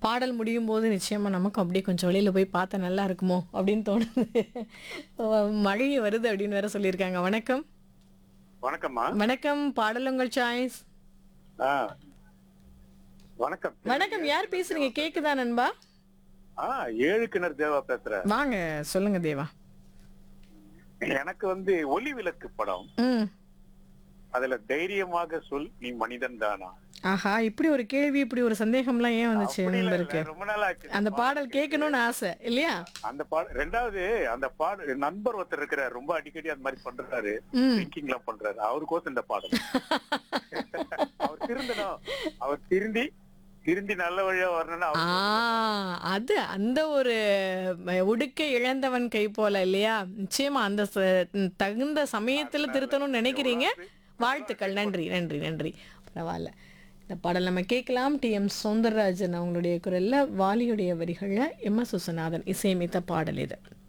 பாடல் முடியும் போது நிச்சயமா நமக்கும் அப்படியே கொஞ்சம் வெளியில போய் பார்த்தா நல்லா இருக்குமோ அப்படின்னு தோணுது மழை வருது அப்படின்னு வேற சொல்லியிருக்காங்க வணக்கம் வணக்கம்மா வணக்கம் பாடல் உங்கள் சாய்ஸ் ஆ. வணக்கம் வணக்கம் யார் பேசுறீங்க கேக்குதா நண்பா ஆ ஏழு கிணறு தேவா பேசுறேன் வாங்க சொல்லுங்க தேவா எனக்கு வந்து ஒளி விளக்கு படம் ம் அதுல தைரியமாக சொல் நீ மனிதன் தானா ஆஹா இப்படி ஒரு கேள்வி இப்படி ஒரு சந்தேகம்லாம் ஏன் வந்துச்சு அப்படி இல்ல, நண்பருக்கு இல்ல, ரொம்ப நாள் ஆச்சு அந்த பாடல் கேட்கணும்னு ஆசை இல்லையா அந்த பாடல் ரெண்டாவது அந்த பாடல் நண்பர் ஒருத்தர் இருக்கிறார் ரொம்ப அடிக்கடி அந்த மாதிரி பண்றாரு ம் திங்கிங் எல்லாம் பண்றாரு அவருக்கோசம் இந்த பாடல் அவர் திருந்தணும் அவர் திருந்தி திருந்தி நல்ல வழியா வரணும்னு ஆ அவர் அது அந்த ஒரு ம, உடுக்கை இழந்தவன் கை போல இல்லையா நிச்சயமா அந்த ச- தகுந்த சமயத்துல திருத்தணும்னு நினைக்கிறீங்க வாழ்த்துக்கள் நன்றி நன்றி நன்றி பரவாயில்ல இந்த பாடல் நம்ம கேட்கலாம் டி எம் சௌந்தரராஜன் அவங்களுடைய குரல்ல வாலியுடைய வரிகள்ல எம் எஸ் சுசநாதன் இசையமைத்த பாடல் இது